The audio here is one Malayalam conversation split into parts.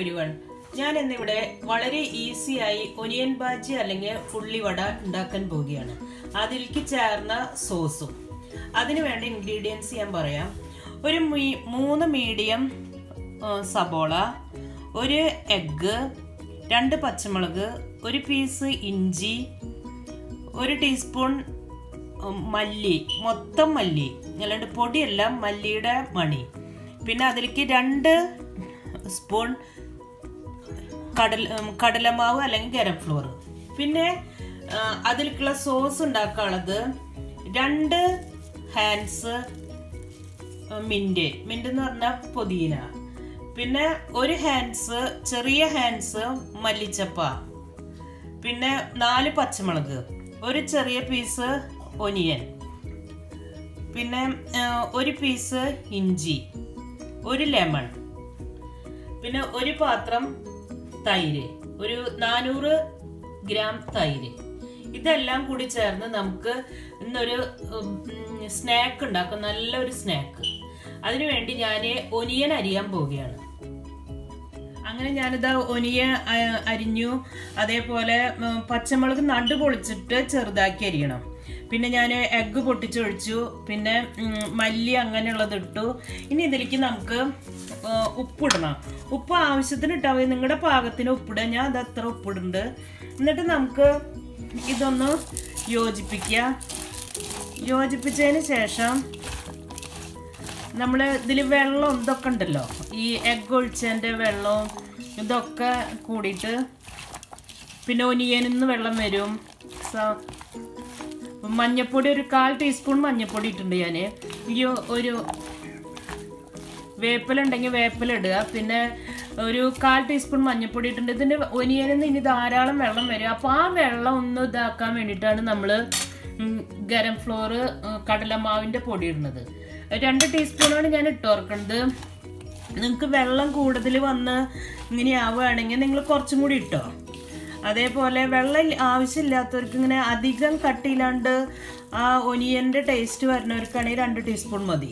എവരി വൺ ഞാൻ ഇന്നിവിടെ വളരെ ഈസിയായി ഒനിയൻ ബാജി അല്ലെങ്കിൽ ഉള്ളിവട ഉണ്ടാക്കാൻ പോവുകയാണ് അതിലേക്ക് ചേർന്ന സോസും അതിന് വേണ്ട ഇൻഗ്രീഡിയൻസ് ഞാൻ പറയാം ഒരു മീ- മൂന്ന് മീഡിയം സബോള ഒരു എഗ്ഗ് രണ്ട് പച്ചമുളക് ഒരു പീസ് ഇഞ്ചി ഒരു ടീസ്പൂൺ ഉം, മല്ലി മൊത്തം മല്ലി അല്ലാണ്ട് പൊടിയല്ല മല്ലിയുടെ മണി പിന്നെ അതിലേക്ക് രണ്ട് സ്പൂൺ കടൽ ഉം, കടലമാവ് അല്ലെങ്കിൽ ഗരം ഫ്ലോർ പിന്നെ ആ, അതിലേക്കുള്ള സോസ് ഉണ്ടാക്കാനുള്ളത് രണ്ട് ഹാൻഡ്സ് മിന്റ് മിന്റ് എന്ന് പറഞ്ഞാൽ പുതിന പിന്നെ ഒരു ഹാൻഡ്സ് ചെറിയ ഹാൻഡ്സ് മല്ലിച്ചപ്പ പിന്നെ നാല് പച്ചമുളക് ഒരു ചെറിയ പീസ് ഒനിയൻ പിന്നെ ആ, ഒരു പീസ് ഇഞ്ചി ഒരു ലെമൺ പിന്നെ ഒരു പാത്രം തൈര് ഒരു നാനൂറ് ഗ്രാം തൈര് ഇതെല്ലാം കൂടി ചേർന്ന് നമുക്ക് ഇന്നൊരു സ്നാക്ക് ഉണ്ടാക്കും നല്ലൊരു സ്നാക്ക് അതിനുവേണ്ടി ഞാൻ ഒനിയൻ അരിയാൻ പോവുകയാണ് അങ്ങനെ ഞാനിതാ ഒനിയ അ- അരിഞ്ഞു അതേപോലെ ഉം, പച്ചമുളക് നടു പൊളിച്ചിട്ട് ചെറുതാക്കി അരിയണം പിന്നെ ഞാൻ എഗ്ഗ് പൊട്ടിച്ചൊഴിച്ചു പിന്നെ ഉം, മല്ലി അങ്ങനെയുള്ളത് ഇട്ടു ഇനി ഇതിലേക്ക് നമുക്ക് ആ, ഉപ്പിടണം ഉപ്പ് ആവശ്യത്തിന് ഇട്ടാൽ മതി നിങ്ങളുടെ പാകത്തിന് ഉപ്പിടുക ഞാൻ അത് അത്ര ഉപ്പിടുന്നുണ്ട് എന്നിട്ട് നമുക്ക് ഇതൊന്ന് യോജിപ്പിക്കുക യോജിപ്പിച്ചതിന് ശേഷം നമ്മൾ ഇതിൽ വെള്ളം ഇതൊക്കെ ഉണ്ടല്ലോ ഈ എഗ് ഒഴിച്ചതിൻ്റെ വെള്ളവും ഇതൊക്കെ കൂടിയിട്ട് പിന്നെ ഒനിയനിൽ നിന്ന് വെള്ളം വരും സ- മഞ്ഞപ്പൊടി ഒരു കാൽ ടീസ്പൂൺ മഞ്ഞപ്പൊടി ഇട്ടിട്ടുണ്ട് ഞാൻ ഈ ഒരു വേപ്പില ഉണ്ടെങ്കിൽ വേപ്പില ഇടുക പിന്നെ ഒരു കാൽ ടീസ്പൂൺ മഞ്ഞപ്പൊടി ഇട്ടിട്ടുണ്ട് ഇതിൻ്റെ ഒനിയനിൽ നിന്ന് ഇനി ധാരാളം വെള്ളം വരും അപ്പോൾ ആ വെള്ളം ഒന്ന് ഇതാക്കാൻ വേണ്ടിയിട്ടാണ് നമ്മൾ ഗരം ഫ്ലോറ് കടലമാവിൻ്റെ പൊടി ഇടുന്നത് രണ്ട് ടീസ്പൂണാണ് ഞാൻ ഇട്ട് ഓർക്കുന്നത് നിങ്ങൾക്ക് വെള്ളം കൂടുതൽ വന്ന് ഇങ്ങനെ ആവുകയാണെങ്കിൽ നിങ്ങൾ കുറച്ചും കൂടി ഇട്ടോ അതേപോലെ വെള്ളം ഇല്ല- ആവശ്യമില്ലാത്തവർക്ക് ഇങ്ങനെ അധികം കട്ടിയില്ലാണ്ട് ആ ഒനിയൻ്റെ ടേസ്റ്റ് വരുന്നവർക്കാണെങ്കിൽ രണ്ട് ടീസ്പൂൺ മതി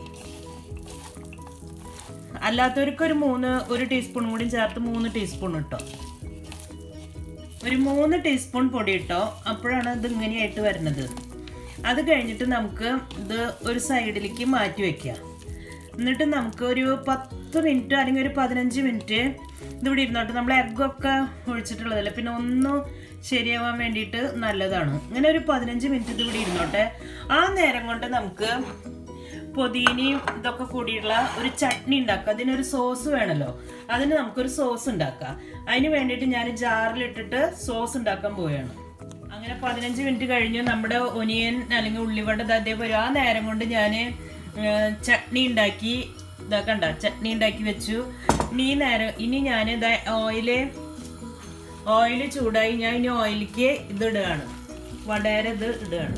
അല്ലാത്തവർക്ക് ഒരു മൂന്ന് ഒരു ടീസ്പൂൺ കൂടി ചേർത്ത് മൂന്ന് ടീസ്പൂൺ ഇട്ടോ ഒരു മൂന്ന് ടീസ്പൂൺ പൊടി ഇട്ടോ അപ്പോഴാണ് ഇത് ഇങ്ങനെയായിട്ട് വരുന്നത് അത് കഴിഞ്ഞിട്ട് നമുക്ക് ഇത് ഒരു സൈഡിലേക്ക് മാറ്റി വെക്കാം എന്നിട്ട് നമുക്ക് ഒരു പത്ത് മിനിറ്റ് അല്ലെങ്കിൽ ഒരു പതിനഞ്ച് മിനിറ്റ് ഇതിവിടെ ഇരുന്നോട്ടെ നമ്മൾ എഗ്ഗൊക്കെ ഒഴിച്ചിട്ടുള്ളതല്ലേ പിന്നെ ഒന്ന് ശരിയാവാൻ വേണ്ടിയിട്ട് നല്ലതാണ് ഇങ്ങനെ ഒരു പതിനഞ്ച് മിനിറ്റ് ഇതിവിടെ ഇരുന്നോട്ടെ ആ നേരം കൊണ്ട് നമുക്ക് പൊതിനയും ഇതൊക്കെ കൂടിയുള്ള ഒരു ചട്നി ഉണ്ടാക്കുക അതിനൊരു സോസ് വേണമല്ലോ അതിന് നമുക്കൊരു സോസ് ഉണ്ടാക്കാം അതിന് വേണ്ടിയിട്ട് ഞാൻ ജാറിലിട്ടിട്ട് സോസ് ഉണ്ടാക്കാൻ പോവുകയാണ് അങ്ങനെ പതിനഞ്ച് മിനിറ്റ് കഴിഞ്ഞു നമ്മുടെ ഒനിയൻ അല്ലെങ്കിൽ ഉള്ളിവട ദാ അതേപോലെ ആ നേരം കൊണ്ട് ഞാൻ ചട്നി ഉണ്ടാക്കി ഇതാ കണ്ട ചട്നി ഉണ്ടാക്കി വെച്ചു ഇനി ഈ നേരം ഇനി ഞാൻ ഇതാ ഓയില് ഓയിൽ ചൂടായി ഞാൻ ഇനി ഓയിലേക്ക് ഇത് ഇടുകയാണ് വടേര ഇത് ഇടുകയാണ്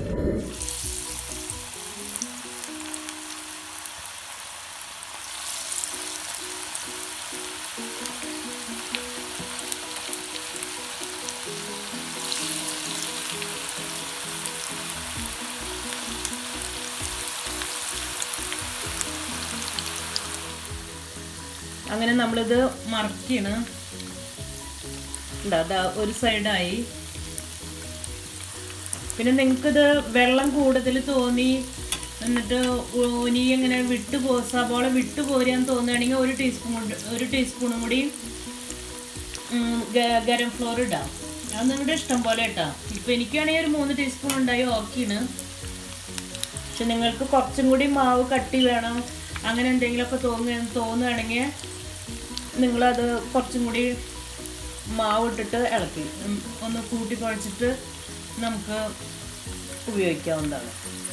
അങ്ങനെ നമ്മളിത് മറക്കാണ് അതാ ഒരു സൈഡായി പിന്നെ നിങ്ങൾക്കിത് വെള്ളം കൂടുതൽ തോന്നി എന്നിട്ട് ഒനി ഇങ്ങനെ വിട്ടു പോ സബോള വിട്ടു പോരാൻ തോന്നുകയാണെങ്കിൽ ഒരു ടീസ്പൂൺ ഒരു ടീസ്പൂണും കൂടി ഉം, ഗ- ഗരം ഫ്ലോർ ഇടാം അത് നിങ്ങളുടെ ഇഷ്ടം പോലെ ഇട്ടാം ഇപ്പം എനിക്കാണെങ്കിൽ ഒരു മൂന്ന് ടീസ്പൂൺ ഉണ്ടായി ഓക്കെയാണ് പക്ഷെ നിങ്ങൾക്ക് കുറച്ചും കൂടി മാവ് കട്ടി വേണം അങ്ങനെ എന്തെങ്കിലുമൊക്കെ തോന്നുക തോന്നുകയാണെങ്കിൽ നിങ്ങളത് കുറച്ചും കൂടി മാവ് ഇട്ടിട്ട് ഇളക്കി ഉം, ഒന്ന് കൂട്ടി കുഴച്ചിട്ട് നമുക്ക് ഉപയോഗിക്കാവുന്നതാണ്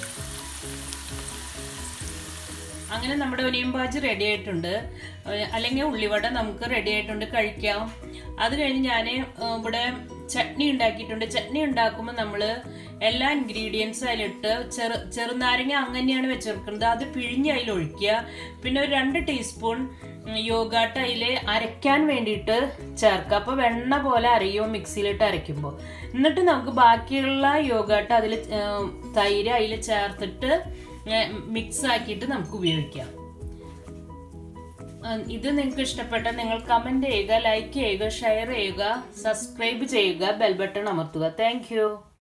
അങ്ങനെ നമ്മുടെ ഒനിയൻ ബാജി റെഡി ആയിട്ടുണ്ട് ഏഹ് അല്ലെങ്കിൽ ഉള്ളിവട നമുക്ക് റെഡി ആയിട്ടുണ്ട് കഴിക്കാം അത് കഴിഞ്ഞ് ഞാൻ ഇവിടെ ചട്നി ഉണ്ടാക്കിയിട്ടുണ്ട് ചട്നി ഉണ്ടാക്കുമ്പോൾ നമ്മൾ എല്ലാ ഇൻഗ്രീഡിയൻസും അതിലിട്ട് ചെറു ചെറുനാരങ്ങ അങ്ങനെയാണ് വെച്ചെടുക്കുന്നത് അത് പിഴിഞ്ഞ് അതിൽ ഒഴിക്കുക പിന്നെ ഒരു രണ്ട് ടീസ്പൂൺ യോഗാട്ട് അതിൽ അരയ്ക്കാൻ വേണ്ടിയിട്ട് ചേർക്കുക അപ്പോൾ വെണ്ണ പോലെ അരയും മിക്സിയിലിട്ട് അരയ്ക്കുമ്പോൾ എന്നിട്ട് നമുക്ക് ബാക്കിയുള്ള യോഗാട്ട് അതിൽ തൈര് അതിൽ ചേർത്തിട്ട് മിക്സ് ആക്കിയിട്ട് നമുക്ക് ഉപയോഗിക്കാം ഉം, ഇത് നിങ്ങൾക്ക് ഇഷ്ടപ്പെട്ട നിങ്ങൾ കമന്റ് ചെയ്യുക ലൈക്ക് ചെയ്യുക ഷെയർ ചെയ്യുക സബ്സ്ക്രൈബ് ചെയ്യുക ബെൽ ബട്ടൺ അമർത്തുക താങ്ക്